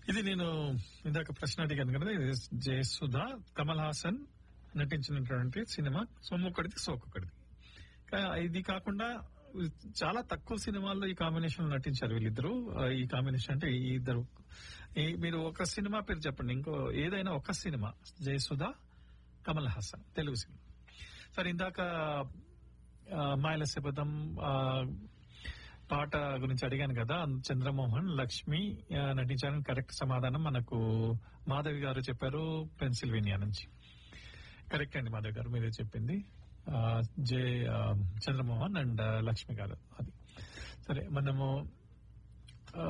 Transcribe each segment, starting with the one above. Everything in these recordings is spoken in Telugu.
ఇది నేను ఇందాక ప్రశ్న అడిగాను కదా ఇది జయసుధ కమల్ హాసన్ నటించినటువంటి సినిమా సొమ్మొక్కడిది సోకొక్కడిది కా- ఇది కాకుండా చాలా తక్కువ సినిమాల్లో ఈ కాంబినేషన్ నటించారు వీళ్ళిద్దరు ఆ, ఈ కాంబినేషన్ అంటే ఈ ఇద్దరు ఈ- మీరు ఒక సినిమా పేరు చెప్పండి ఇంకో ఏదైనా ఒక సినిమా జయసుధ కమల్ హాసన్ తెలుగు సినిమా సరే ఇందాక ఆ, మాయల శపథం ఆ, పాట గురించి అడిగాను కదా చంద్రమోహన్ లక్ష్మి ఆ, నటించారని కరెక్ట్ సమాధానం మనకు మాధవి గారు చెప్పారు పెన్సిల్వేనియా నుంచి కరెక్ట్ అండి మాధవి గారు మీరే చెప్పింది ఆ, జే ఆ, చంద్రమోహన్ అండ్ ఆ, లక్ష్మి గారు అది సరే మనము ఆ,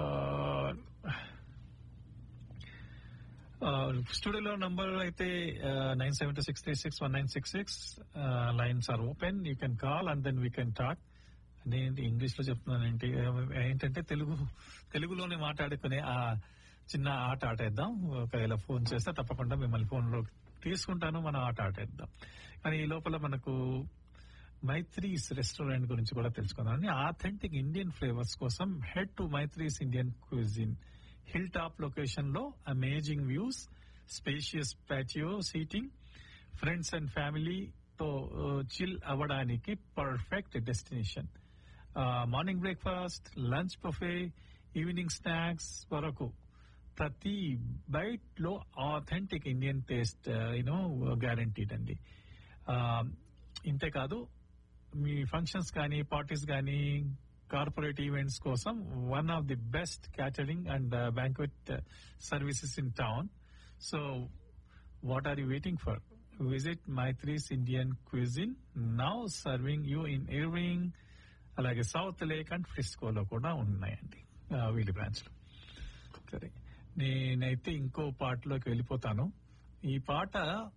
ఆ, స్టూడియోలో నంబర్ అయితే nine seven two six three six one nine six six lines are open you can call and then we can talk నేను ఇంగ్లీష్ లో చెప్తున్నాను ఏంటి ఏంటంటే తెలుగు తెలుగులోనే మాట్లాడుకునే ఆ చిన్న ఆట ఆటేద్దాం ఒకవేళ ఫోన్ చేస్తే తప్పకుండా మిమ్మల్ని ఫోన్ లో తీసుకుంటాను మనం ఆట ఆటేద్దాం కానీ ఈ లోపల మనకు మైత్రీస్ రెస్టారెంట్ గురించి కూడా తెలుసుకుందాం ఆథెంటిక్ ఇండియన్ ఫ్లేవర్స్ కోసం head to Maithri's Indian cuisine hill top location లో amazing views spacious patio seating friends and ఫ్యామిలీతో చిల్ అవ్వడానికి perfect destination morning breakfast lunch buffet evening snacks వరకు ప్రతి బైట్ లో authentic Indian taste you know guaranteed అండి Uh, ఇంతే కాదు మీ ఫంక్షన్స్ కానీ పార్టీస్ కానీ కార్పొరేట్ ఈవెంట్స్ కోసం one of the best catering and banquet services in town so what are you waiting for visit Maithri's Indian cuisine now serving you in Irving అలాగే సౌత్ లేక్ అండ్ ఫ్రిస్కోలో కూడా ఉన్నాయండి ఆ, వీళ్ళ బ్రాంచ్ లో సరే నేనైతే ఇంకో పాటలోకి వెళ్ళిపోతాను ఈ పాట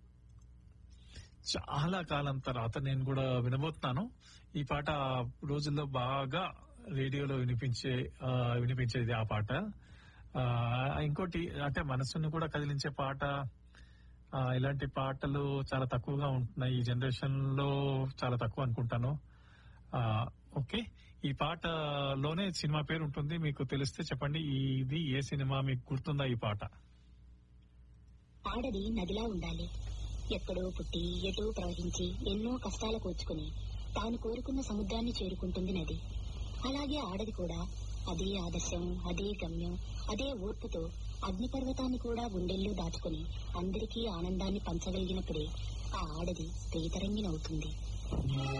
చాలా కాలం తర్వాత నేను కూడా వినబోతున్నాను ఈ పాట ఆ రోజుల్లో బాగా రేడియోలో వినిపించే ఆ, వినిపించేది ఆ పాట ఆ, ఇంకోటి అంటే మనసుని కూడా కదిలించే పాట ఆ, ఇలాంటి పాటలు చాలా తక్కువగా ఉంటున్నాయి ఈ జనరేషన్ లో చాలా తక్కువ అనుకుంటాను ఆ, ఓకే ఈ పాటలోనే సినిమా పేరు ఉంటుంది మీకు తెలిస్తే చెప్పండి ఇది ఏ సినిమా మీకు గుర్తుందా ఈ పాట ఆడది నదిలా ఉండాలి ఎక్కడో పుట్టి ఎటో ప్రవహించి ఎన్నో కష్టాలు కూర్చుకుని తాను కోరుకున్న సముద్రాన్ని చేరుకుంటుంది నది అలాగే ఆడది కూడా అదే ఆదర్శం అదే గమ్యం అదే ఓర్పుతో అగ్నిపర్వతాన్ని కూడా గుండెల్లో దాచుకుని అందరికీ ఆనందాన్ని పంచగలిగినప్పుడే ఆ ఆడది ప్రియతరంగినవుతుంది